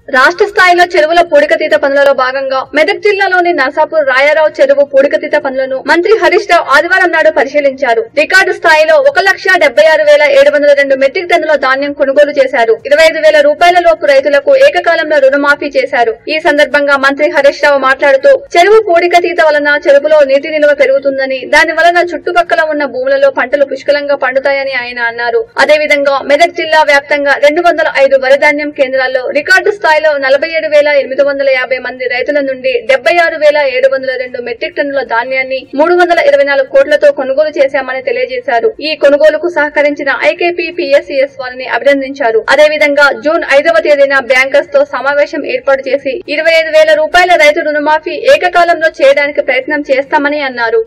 రాష్ట్ర స్థాయిలో చెరువుల పూడికతీత పనులలో భాగంగా మెదక్ జిల్లాలోని నర్సాపూర్ రాయారావు చెరువు పూడికతీత పనులను మంత్రి హరీష్ రావు ఆదివారం నాడు పరిశీలించారు రికార్డు స్థాయిలో ఒక లక్ష డెబ్బై ఆరు వేల ఏడు వందల రెండు మెట్రిక్ టన్నుల ధాన్యం కొనుగోలు చేశారు ఇరవై ఐదు వేల రూపాయల లోపు రైతులకు ఏకకాలంలో రుణమాఫీ చేశారు ఈ సందర్భంగా మంత్రి హరీష్ రావు మాట్లాడుతూ చెరువు పూడికతీత వలన చెరువులో నీటి నిల్వ పెరుగుతుందని దాని వలన చుట్టుపక్కల ఉన్న భూములలో పంటలు పుష్కలంగా పండుతాయని ఆయన అన్నారు అదేవిధంగా మెదక్ జిల్లా వ్యాప్తంగా రెండు వందల ఐదు వరిధాన్యం కేంద్రాల్లో రికార్డు స్థాయిలో నలభై ఏడు వేల ఎనిమిది వందల యాభై మంది రైతుల నుండి డెబ్బై ఆరు వేల ఏడు వందల రెండు మెట్రిక్ టన్నుల ధాన్యాన్ని మూడు వందల ఇరవై నాలుగు కోట్లతో కొనుగోలు చేశామని తెలియజేశారు ఈ కొనుగోలుకు సహకరించిన ఐకేపీ పిఎస్సిఎస్ వారిని అభినందించారు అదేవిధంగా జూన్ ఐదవ తేదీన బ్యాంకర్స్ తో సమావేశం ఏర్పాటు చేసి ఇరవై ఐదు వేల రూపాయల రైతు రుణమాఫీ ఏకకాలంలో చేయడానికి ప్రయత్నం చేస్తామని అన్నారు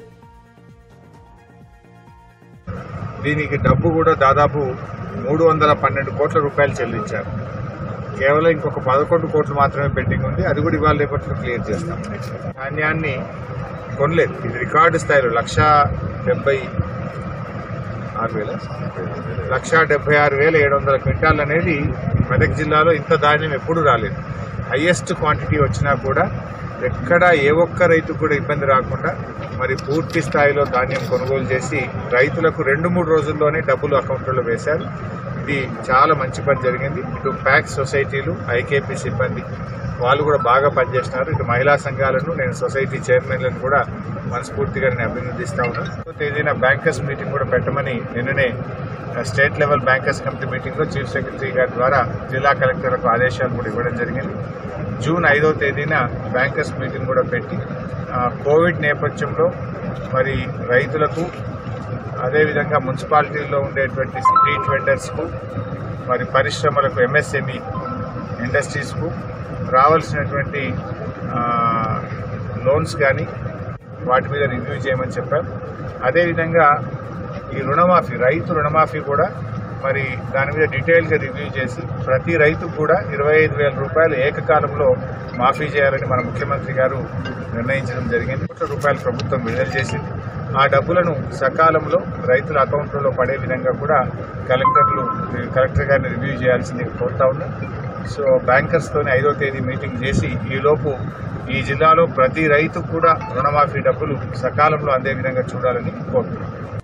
దీనికి డబ్బు కూడా దాదాపు మూడు వందల పన్నెండు కోట్ల రూపాయలు చెల్లించారు కేవలం ఇంకొక పదకొండు కోట్లు మాత్రమే పెండింగ్ ఉంది అది కూడా ఇవాళ రేపట్లో క్లియర్ చేస్తాం ధాన్యాన్ని కొనలేదు ఇది రికార్డు స్థాయిలో లక్ష డెబ్బై ఆరు వేల లక్ష డెబ్బై ఆరు వేల ఏడు వందల క్వింటాల్ అనేది మెదక్ జిల్లాలో ఇంత ధాన్యం ఎప్పుడూ రాలేదు హయ్యెస్ట్ క్వాంటిటీ వచ్చినా కూడా ఎక్కడ ఏ ఒక్క రైతు కూడా ఇబ్బంది రాకుండా మరి పూర్తి స్థాయిలో ధాన్యం కొనుగోలు చేసి రైతులకు రెండు మూడు రోజుల్లోనే డబ్బులు అకౌంట్లో వేశారు ఇది చాలా మంచి పని జరిగింది ఇటు ప్యాక్ సొసైటీలు ఐకేపీ సిబ్బంది వాళ్ళు కూడా బాగా పనిచేస్తున్నారు ఇటు మహిళా సంఘాలను నేను సొసైటీ చైర్మన్లను కూడా మనస్ఫూర్తిగా నేను అభినందిస్తా ఉన్నాను తేదీన బ్యాంకర్స్ మీటింగ్ కూడా పెట్టమని నిన్ననే స్టేట్ లెవెల్ బ్యాంకర్స్ కమిటీ మీటింగ్లో చీఫ్ సెక్రటరీ గారి ద్వారా జిల్లా కలెక్టర్లకు ఆదేశాలు కూడా ఇవ్వడం జరిగింది జూన్ ఐదో తేదీన బ్యాంకర్స్ మీటింగ్ కూడా పెట్టి ఆ, కోవిడ్ నేపథ్యంలో మరి రైతులకు అదేవిధంగా మున్సిపాలిటీల్లో ఉండేటువంటి స్ట్రీట్ వెండర్స్కు మరి పరిశ్రమలకు ఎంఎస్ఎంఈ ఇండస్ట్రీస్కు రావాల్సినటువంటి ఆ, లోన్స్ కానీ వాటి మీద రివ్యూ చేయమని చెప్పారు అదేవిధంగా ఈ రుణమాఫీ రైతు రుణమాఫీ కూడా మరి దాని మీద డీటెయిల్గా రివ్యూ చేసి ప్రతి రైతుకు కూడా ఇరవై ఐదు వేల రూపాయలు ఏకకాలంలో మాఫీ చేయాలని మన ముఖ్యమంత్రి గారు నిర్ణయించడం జరిగింది కోట్ల రూపాయలు ప్రభుత్వం విడుదల చేసింది ఆ డబ్బులను సకాలంలో రైతుల అకౌంట్లలో పడే విధంగా కూడా కలెక్టర్లు కలెక్టర్ గారిని రివ్యూ చేయాల్సింది కోరుతా ఉన్నాం సో బ్యాంకర్స్తోని ఐదో తేదీ మీటింగ్ చేసి ఈలోపు ఈ జిల్లాలో ప్రతి రైతుకు కూడా రుణమాఫీ డబ్బులు సకాలంలో అందే విధంగా చూడాలని కోరుతున్నాం